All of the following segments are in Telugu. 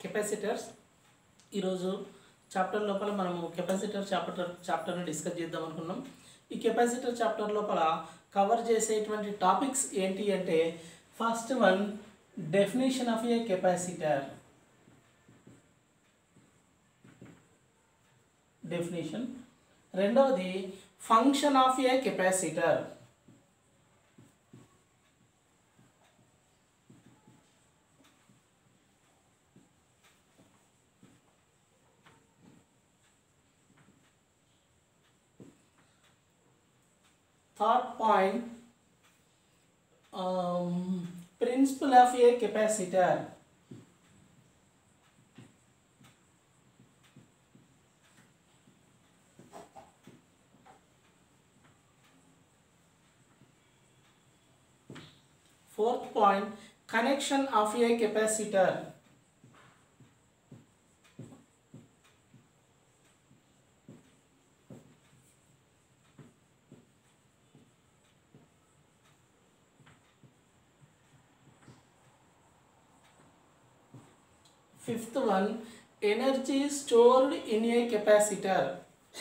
కెపాసిటర్స్ ఈరోజు చాప్టర్ లోపల మనము కెపాసిటర్ చాప్టర్ చాప్టర్ని డిస్కస్ చేద్దాం అనుకున్నాం ఈ కెపాసిటర్ చాప్టర్ లోపల కవర్ చేసేటువంటి టాపిక్స్ ఏంటి అంటే first one definition of a capacitor definition రెండవది function of a capacitor third point um, principle of a capacitor fourth point connection of a capacitor Fifth one, energy stored in a capacitor.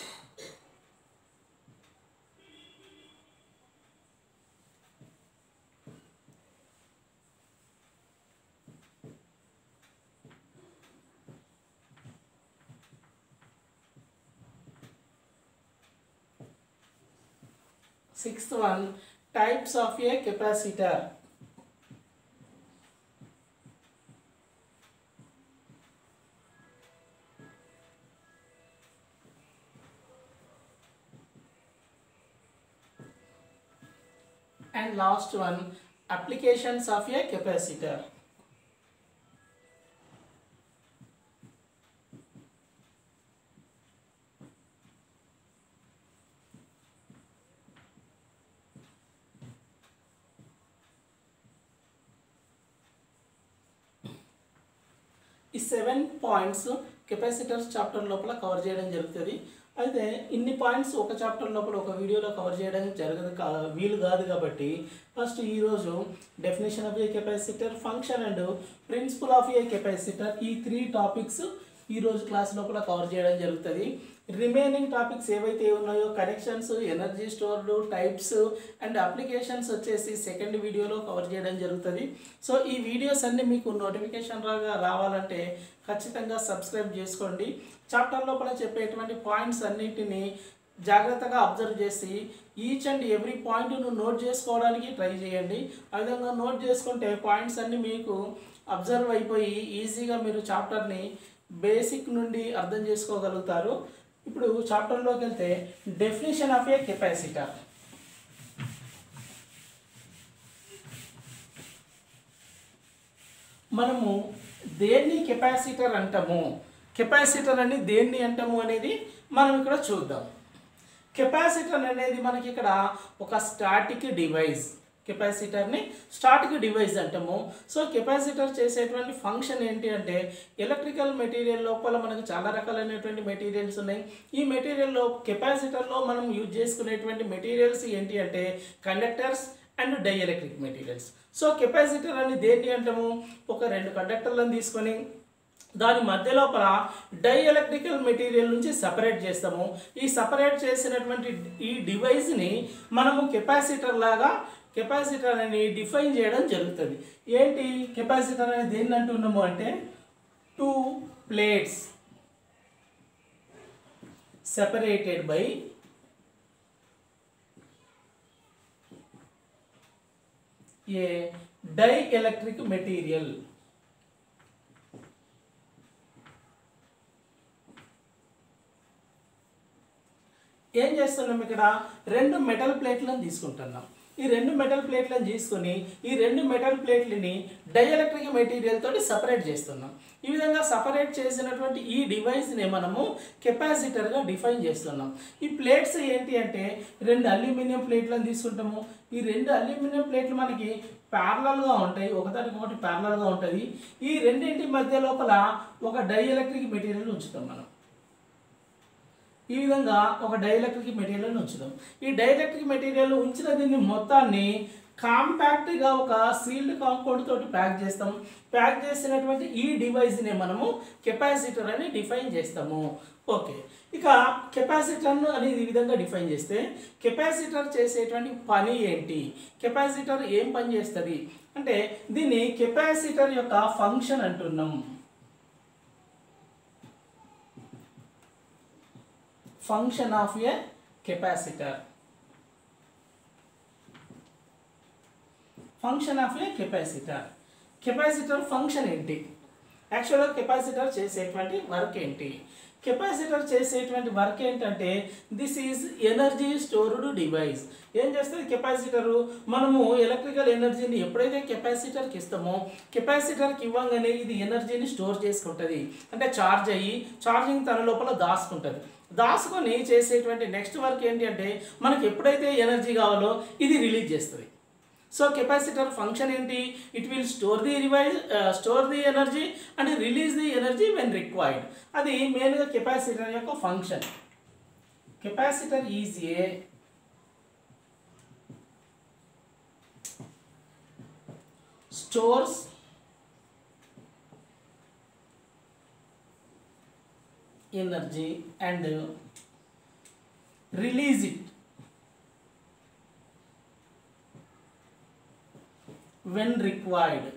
Sixth one, types of a capacitor. and last one applications of a capacitor ఈ సెవెన్ పాయింట్స్ కెపాసిటర్స్ చాప్టర్ లోపల కవర్ చేయడం జరుగుతుంది అయితే ఇన్ని పాయింట్స్ ఒక చాప్టర్ లోపల ఒక వీడియోలో కవర్ చేయడం జరగదు కా వీలు కాదు కాబట్టి ఫస్ట్ ఈరోజు definition of a capacitor function and principle of a capacitor ఈ త్రీ టాపిక్స్ ఈరోజు క్లాస్ లోపల కవర్ చేయడం జరుగుతుంది రిమైనింగ్ టాపిక్స్ ఏవైతే ఉన్నాయో connections energy stored types and applications వచ్చేసి సెకండ్ వీడియోలో కవర్ చేయడం జరుగుతుంది సో ఈ వీడియోస్ అన్నీ మీకు నోటిఫికేషన్ రాగా రావాలంటే ఖచ్చితంగా సబ్స్క్రైబ్ చేసుకోండి చాప్టర్ లోపల చెప్పేటువంటి పాయింట్స్ అన్నిటిని జాగ్రత్తగా అబ్జర్వ్ చేసి ఈచ్ అండ్ ఎవ్రీ పాయింట్ను నోట్ చేసుకోవడానికి ట్రై చేయండి ఆ విధంగా నోట్ చేసుకుంటే పాయింట్స్ అన్నీ మీకు అబ్జర్వ్ అయిపోయి ఈజీగా మీరు చాప్టర్ని బేసిక్ నుండి అర్థం చేసుకోగలుగుతారు ఇప్పుడు చాప్టర్లోకి వెళ్తే డెఫినేషన్ ఆఫ్ ఏ కెపాసిటర్ మనము దేన్ని కెపాసిటర్ అంటాము కెపాసిటర్ అని దేన్ని అంటాము అనేది మనం ఇక్కడ చూద్దాం కెపాసిటర్ అనేది మనకి ఇక్కడ ఒక స్టాటిక్ డివైస్ కెపాసిటర్ని స్టాటిక్ డివైస్ అంటాము సో కెపాసిటర్ చేసేటువంటి ఫంక్షన్ ఏంటి అంటే ఎలక్ట్రికల్ మెటీరియల్ లోపల మనకు చాలా రకాలైనటువంటి మెటీరియల్స్ ఉన్నాయి ఈ మెటీరియల్లో కెపాసిటర్లో మనం యూజ్ చేసుకునేటువంటి మెటీరియల్స్ ఏంటి అంటే conductors and dielectric materials so capacitor అని దేన్ని అంటాము ఒక రెండు కండక్టర్లను తీసుకొని దాని మధ్య లోపల డై ఎలక్ట్రికల్ మెటీరియల్ నుంచి సపరేట్ చేస్తాము ఈ సపరేట్ చేసినటువంటి ఈ డివైస్ని మనము కెపాసిటర్ లాగా కెపాసిటర్ అని డిఫైన్ చేయడం జరుగుతుంది ఏంటి కెపాసిటర్ అనేది దేన్ని అంటున్నాము అంటే two plates separated by a dielectric material ఏం చేస్తున్నాం ఇక్కడ రెండు మెటల్ ప్లేట్లను తీసుకుంటున్నాం ఈ రెండు మెటల్ ప్లేట్లను తీసుకొని ఈ రెండు మెటల్ ప్లేట్లని డైఎలక్ట్రిక్ మెటీరియల్ తోటి సపరేట్ చేస్తున్నాం ఈ విధంగా సపరేట్ చేసినటువంటి ఈ డివైస్ని మనము కెపాసిటర్గా డిఫైన్ చేస్తున్నాం ఈ ప్లేట్స్ ఏంటి అంటే రెండు అల్యూమినియం ప్లేట్లను తీసుకుంటాము ఈ రెండు అల్యూమినియం ప్లేట్లు మనకి ప్యారలల్గా ఉంటాయి ఒకదానికి ఒకటి ప్యారలల్గా ఉంటుంది ఈ రెండింటి మధ్య లోపల ఒక డైఎలక్ట్రిక్ మెటీరియల్ ఉంచుతాం మనం ఈ విధంగా ఒక డైఎలక్ట్రిక్ మెటీరియల్ ఉంచుదాం ఈ డైఎలక్ట్రిక్ మెటీరియల్ ఉంచిన దీన్ని మొత్తాన్ని కాంపాక్ట్గా ఒక సీల్డ్ కాంపౌండ్ తోటి ప్యాక్ చేస్తాం ప్యాక్ చేసినటువంటి ఈ డివైస్ని మనము కెపాసిటర్ అని డిఫైన్ చేస్తాము ఓకే ఇక కెపాసిటర్ను అనేది ఈ విధంగా డిఫైన్ చేస్తే కెపాసిటర్ చేసేటువంటి పని ఏంటి కెపాసిటర్ ఏం పని చేస్తుంది అంటే దీన్ని కెపాసిటర్ యొక్క ఫంక్షన్ అంటున్నాం function of a capacitor function of a capacitor capacitor function ఏంటి యాక్చువల్గా కెపాసిటర్ చేసేటువంటి వర్క్ ఏంటి కెపాసిటర్ చేసేటువంటి వర్క్ ఏంటంటే this is energy stored device ఏం చేస్తుంది కెపాసిటరు మనము ఎలక్ట్రికల్ ఎనర్జీని ఎప్పుడైతే కెపాసిటర్కి ఇస్తామో కెపాసిటర్కి ఇవ్వగానే ఇది ఎనర్జీని స్టోర్ చేసుకుంటుంది అంటే ఛార్జ్ అయ్యి ఛార్జింగ్ తన లోపల దాచుకుంటుంది దాచుకొని చేసేటువంటి నెక్స్ట్ వర్క్ ఏంటి అంటే మనకి ఎప్పుడైతే ఎనర్జీ కావాలో ఇది రిలీజ్ చేస్తుంది సో కెపాసిటర్ ఫంక్షన్ ఏంటి it will store the revise store the energy and release the energy when required అది మెయిన్గా కెపాసిటర్ యొక్క function capacitor is a stores energy and release it when required.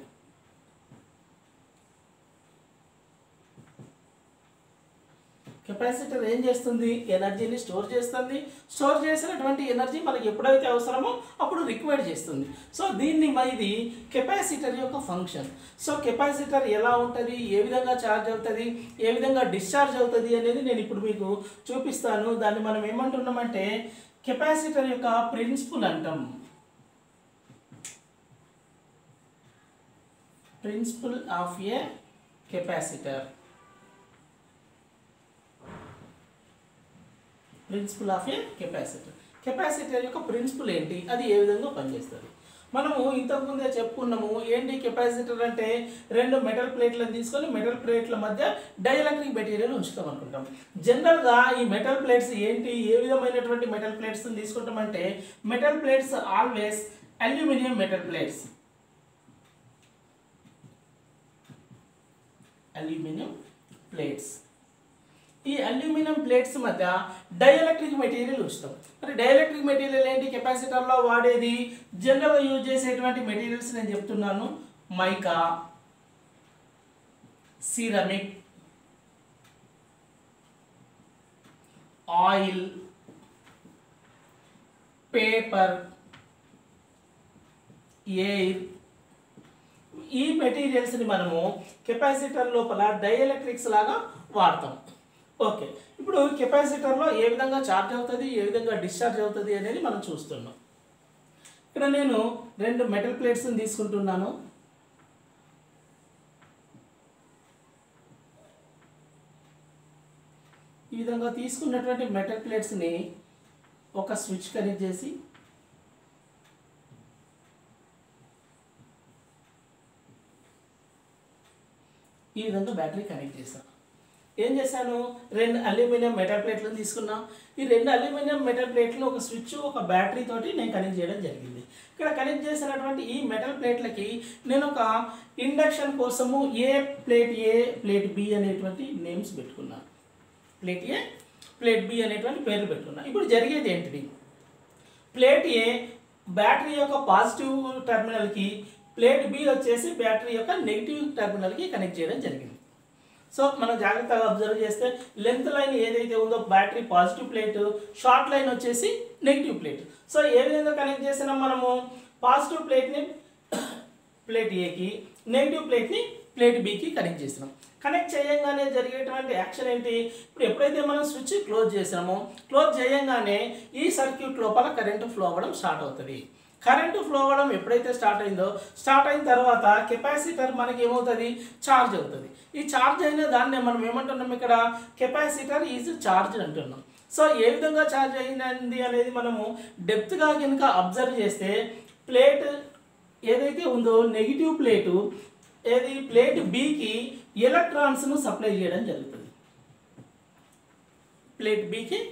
Capacitor ఏం చేస్తుంది ఎనర్జీని స్టోర్ చేస్తుంది స్టోర్ చేసినటువంటి ఎనర్జీ మనకి ఎప్పుడైతే అవసరమో అప్పుడు రిక్వైర్ చేస్తుంది సో దీన్ని మ- ఇది కెపాసిటర్ యొక్క ఫంక్షన్ సో కెపాసిటర్ ఎలా ఉంటుంది ఏ విధంగా ఛార్జ్ అవుతుంది ఏ విధంగా డిశ్చార్జ్ అవుతుంది అనేది నేను ఇప్పుడు మీకు చూపిస్తాను దాన్ని మనం ఏమంటున్నామంటే కెపాసిటర్ యొక్క ప్రిన్సిపుల్ అంటాం principle of a capacitor principle of a capacitor capacitor యొక్క ప్రిన్సిపల్ ఏంటి అది ఏ విధంగా పనిచేస్తుంది మనము ఇంతకుముందే చెప్పుకున్నాము ఏంటి కెపాసిటర్ అంటే రెండు మెటల్ ప్లేట్లను తీసుకొని మెటల్ ప్లేట్ల మధ్య డైఎలక్ట్రిక్ మెటీరియల్ ఉంచుతాం అనుకుంటాం జనరల్గా ఈ మెటల్ ప్లేట్స్ ఏంటి ఏ విధమైనటువంటి మెటల్ ప్లేట్స్ తీసుకుంటామంటే metal plates always aluminium metal plates aluminium plates ఈ అల్యూమినియం ప్లేట్స్ మధ్య డైఎలక్ట్రిక్ మెటీరియల్ ఉంచుతాం మరి డైఎలక్ట్రిక్ మెటీరియల్ ఏంటి కెపాసిటర్లో వాడేది జనరల్గా యూజ్ చేసేటువంటి మెటీరియల్స్ నేను చెప్తున్నాను mica ceramic oil paper air ఈ మెటీరియల్స్ని మనము కెపాసిటర్ లోపల డైఎలక్ట్రిక్స్ లాగా వాడతాం ఓకే ఇప్పుడు కెపాసిటర్లో ఏ విధంగా ఛార్జ్ అవుతుంది ఏ విధంగా డిశ్చార్జ్ అవుతుంది అనేది మనం చూస్తున్నాం ఇక్కడ నేను రెండు మెటల్ ప్లేట్స్ని తీసుకుంటున్నాను ఈ విధంగా తీసుకున్నటువంటి మెటల్ ప్లేట్స్ని ఒక స్విచ్ కనెక్ట్ చేసి ఈ విధంగా బ్యాటరీ కనెక్ట్ చేశాను ఏం చేశాను రెండు అల్యూమినియం మెటల్ ప్లేట్లను తీసుకున్నా ఈ రెండు అల్యూమినియం మెటల్ ప్లేట్లు ఒక స్విచ్ ఒక బ్యాటరీ తోటి నేను కనెక్ట్ చేయడం జరిగింది ఇక్కడ కనెక్ట్ చేసినటువంటి ఈ మెటల్ ప్లేట్లకి నేను ఒక ఇండక్షన్ కోసము A plate A plate B అనేటువంటి నేమ్స్ పెట్టుకున్నాను ప్లేట్ ఏ ప్లేట్ బి అనేటువంటి పేర్లు పెట్టుకున్నా ఇప్పుడు జరిగేది ఏంటిది ప్లేట్ ఏ బ్యాటరీ యొక్క పాజిటివ్ టెర్మినల్కి ప్లేట్ బి వచ్చేసి బ్యాటరీ యొక్క నెగిటివ్ టెర్మినల్కి కనెక్ట్ చేయడం జరిగింది సో మనం జాగ్రత్తగా అబ్జర్వ్ చేస్తే లెంత్ లైన్ ఏదైతే ఉందో battery positive plate short line వచ్చేసి నెగిటివ్ ప్లేట్ సో ఏ విధంగా కనెక్ట్ చేసినా మనము పాజిటివ్ ప్లేట్ని ప్లేట్ ఏకి నెగిటివ్ ప్లేట్ని ప్లేట్ బికి కనెక్ట్ చేసినాం కనెక్ట్ చేయంగానే జరిగేటువంటి యాక్షన్ ఏంటి ఇప్పుడు ఎప్పుడైతే మనం స్విచ్ క్లోజ్ చేసామో క్లోజ్ చేయంగానే ఈ సర్క్యూట్ లోపల కరెంటు ఫ్లో అవ్వడం స్టార్ట్ అవుతుంది కరెంటు ఫ్లో అవ్వడం ఎప్పుడైతే స్టార్ట్ అయిందో స్టార్ట్ అయిన తర్వాత కెపాసిటర్ మనకి ఏమవుతుంది ఛార్జ్ అవుతుంది ఈ ఛార్జ్ అయిన దాన్ని మనం ఏమంటున్నాం ఇక్కడ కెపాసిటర్ ఈజ్ ఛార్జ్ అంటున్నాం సో ఏ విధంగా ఛార్జ్ అయింది అనేది మనము డెప్త్గా కనుక అబ్జర్వ్ చేస్తే ప్లేట్ ఏదైతే ఉందో నెగిటివ్ ప్లేటు ఏది ప్లేట్ బికి ఎలక్ట్రాన్స్ను సప్లై చేయడం జరుగుతుంది ప్లేట్ బికి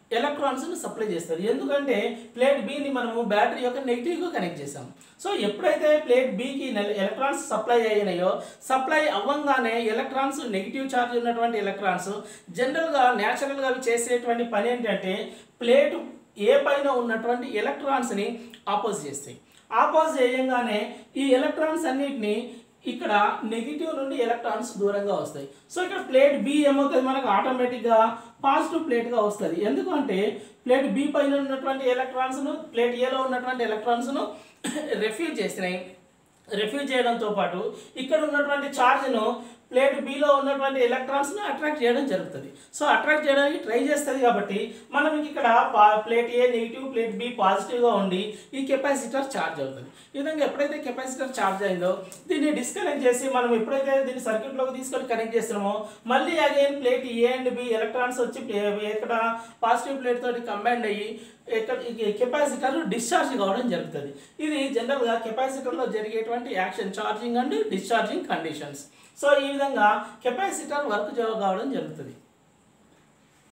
ఎలక్ట్రాన్స్ని సప్లై చేస్తుంది ఎందుకంటే ప్లేట్ బిని మనము బ్యాటరీ యొక్క నెగిటివ్గా కనెక్ట్ చేసాం సో ఎప్పుడైతే ప్లేట్ బికి ఎలక్ట్రాన్స్ సప్లై అయినాయో సప్లై అవ్వంగానే ఎలక్ట్రాన్స్ నెగిటివ్ ఛార్జ్ ఉన్నటువంటి ఎలక్ట్రాన్స్ జనరల్గా న్యాచురల్గా అవి చేసేటువంటి పని ఏంటంటే ప్లేట్ ఏ పైన ఉన్నటువంటి ఎలక్ట్రాన్స్ని ఆపోజ్ చేస్తాయి ఆపోజ్ చేయగానే ఈ ఎలక్ట్రాన్స్ అన్నిటిని ఇక్కడ నెగిటివ్ నుండి ఎలక్ట్రాన్స్ దూరంగా వస్తాయి సో ఇక్కడ ప్లేట్ బి ఏమవుతుంది మనకు ఆటోమేటిక్గా పాజిటివ్ ప్లేట్గా వస్తుంది ఎందుకంటే ప్లేట్ బి పైన ఉన్నటువంటి ఎలక్ట్రాన్స్ను ప్లేట్ ఏలో ఉన్నటువంటి ఎలక్ట్రాన్స్ను రెఫ్యూజ్ చేసినాయి రిఫ్యూజ్ చేయడంతో పాటు ఇక్కడ ఉన్నటువంటి ఛార్జ్ను ప్లేట్ బిలో ఉన్నటువంటి ఎలక్ట్రాన్స్ను అట్రాక్ట్ చేయడం జరుగుతుంది సో అట్రాక్ట్ చేయడానికి ట్రై చేస్తుంది కాబట్టి మనం ఇక్కడ పా- plate A negative plate B పాజిటివ్గా ఉండి ఈ కెపాసిటర్ ఛార్జ్ అవుతుంది ఈ విధంగా ఎప్పుడైతే కెపాసిటర్ ఛార్జ్ అయిందో దీన్ని డిస్కనెక్ట్ చేసి మనం ఎప్పుడైతే దీన్ని సర్క్యూట్లోకి తీసుకొని కనెక్ట్ చేస్తున్నామో మళ్ళీ again plate A and B electrons వచ్చి ప్లే- ఇక్కడ పాజిటివ్ ప్లేట్ తోటి కంబైండ్ అయ్యి ఇక్కడ కెపాసిటర్ డిశ్చార్జ్ కావడం జరుగుతుంది ఇది జనరల్గా కెపాసిటర్లో జరిగేటువంటి action charging and discharging conditions so ఈ విధంగా కెపాసిటర్ వర్క్ కావడం జరుగుతుంది